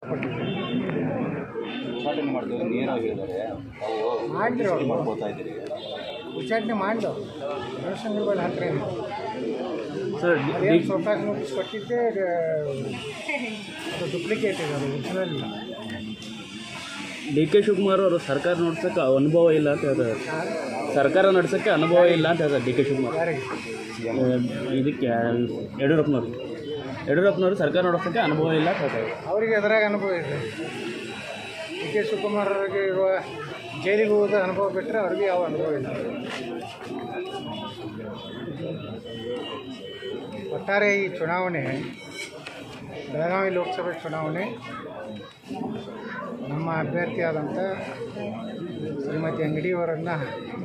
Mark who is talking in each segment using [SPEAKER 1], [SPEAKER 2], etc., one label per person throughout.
[SPEAKER 1] ಉದ್ಘಾಟನೆ ಮಾಡ್ತೀವಿ ನೇರವಾಗಿ ಹೇಳಿದ್ದಾರೆ ನಾವು
[SPEAKER 2] ಮಾಡಿದ್ರು ಅವ್ರು.
[SPEAKER 1] ಮಾಡ್ಕೋತಾ ಇದ್ದೀರಿ
[SPEAKER 2] ಉಚ್ಚಾಟನೆ ಮಾಡ್ದು ಜನಸಂಘಗಳ ಹತ್ರ ಏನು
[SPEAKER 3] ಸರ್
[SPEAKER 2] ಅದೇನು ಸ್ವತಃ ನೋಟಿಸ್ ಕೊಟ್ಟಿದ್ದೆ ಅದು ಅದು ಡುಪ್ಲಿಕೇಟ್ ಇದೆ ಅದು ಒರಿಜಿನಲ್ ಇಲ್ಲ
[SPEAKER 3] ಡಿ ಕೆ ಶಿವಕುಮಾರ್ ಅವರು ಸರ್ಕಾರ ನಡೆಸೋಕೆ ಅನುಭವ ಇಲ್ಲ ಅಂತ ಹೇಳ್ತಾರೆ ಸರ್ಕಾರ ನಡೆಸೋಕ್ಕೆ ಅನುಭವ ಇಲ್ಲ ಅಂತ ಹೇಳ್ತಾರೆ ಡಿ ಕೆ ಶಿವಕುಮಾರ್
[SPEAKER 2] ಯಾರಿಗೆ
[SPEAKER 3] ಆ, ಇದಕ್ಕೆ ಯಡಿಯೂರಪ್ಪನವರು ಯಡಿಯೂರಪ್ಪನವರು ಸರ್ಕಾರ ನಡೆಸೋಕ್ಕೆ ಅನುಭವ ಇಲ್ಲ ಅಂತ ಹೇಳ್ತಾರೆ
[SPEAKER 2] ಅವರಿಗೆ ಅದರಾಗ ಅನುಭವ ಇದೆ ಡಿ ಕೆ ಶಿವಕುಮಾರ್ ಅವರಿಗೆ ಇರುವ ಜೈಲಿಗೆ ಹೋದ ಅನುಭವ ಬಿಟ್ಟರೆ ಅವ್ರಿಗೆ ಯಾವ ಅನುಭವ ಇಲ್ಲ ಒಟ್ಟಾರೆ ಈ ಚುನಾವಣೆ ಬೆಳಗಾವಿ ಲೋಕಸಭೆ ಚುನಾವಣೆ ನಮ್ಮ ಅಭ್ಯರ್ಥಿಯಾದಂಥ ಶ್ರೀಮತಿ ಅಂಗಡಿಯವರನ್ನು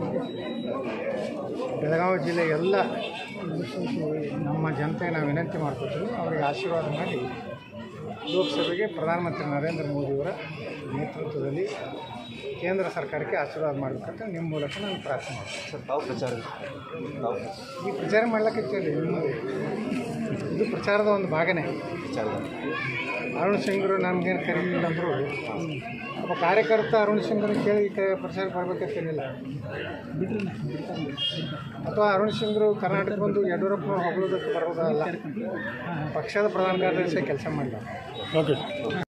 [SPEAKER 2] ಬೆಳಗಾವಿ ಜಿಲ್ಲೆ ಎಲ್ಲ ನಮ್ಮ ಜನತೆ ನಾವು ವಿನಂತಿ ಮಾಡ್ಕೊತೀವಿ ಅವರಿಗೆ ಆಶೀರ್ವಾದ ಮಾಡಿ ಲೋಕಸಭೆಗೆ ಪ್ರಧಾನಮಂತ್ರಿ ನರೇಂದ್ರ ಮೋದಿಯವರ ನೇತೃತ್ವದಲ್ಲಿ ಕೇಂದ್ರ ಸರ್ಕಾರಕ್ಕೆ ಆಶೀರ್ವಾದ ಮಾಡಬೇಕಂತ ನಿಮ್ಮ ಮೂಲಕ ನಾನು ಪ್ರಾರ್ಥನೆ ಮಾಡ್ತೀನಿ
[SPEAKER 1] ಸರ್ ತಾವು ಪ್ರಚಾರ ತಾವು
[SPEAKER 2] ಈ ಪ್ರಚಾರ ಮಾಡ್ಲಿಕ್ಕೆ ನಿಮ್ಮ ಇದು ಪ್ರಚಾರದ ಒಂದು ಭಾಗನೇ
[SPEAKER 1] ವಿಚಾರದಲ್ಲಿ
[SPEAKER 2] ಅರುಣ್ ಸಿಂಗ್ರು ನಮಗೇನು ಕರೀಲಿಲ್ಲ ಅಂದರು ಒಬ್ಬ ಕಾರ್ಯಕರ್ತ ಅರುಣ್ ಸಿಂಗ್ರು ಕೇಳಿ ಈ ಕಡೆ ಪ್ರಚಾರಕ್ಕೆ ಬರ್ಬೇಕಂತೇನಿಲ್ಲ ಅಥವಾ ಅರುಣ್ ಸಿಂಗ್ರು ಕರ್ನಾಟಕ ಬಂದು ಯಡಿಯೂರಪ್ಪ ಹೊಗಳೋದಕ್ಕೆ ಬರೋದಲ್ಲ ಪಕ್ಷದ ಪ್ರಧಾನ ಕಾರ್ಯದರ್ಶಿ ಕೆಲಸ ಮಾಡಲ್ಲ
[SPEAKER 3] ಓಕೆ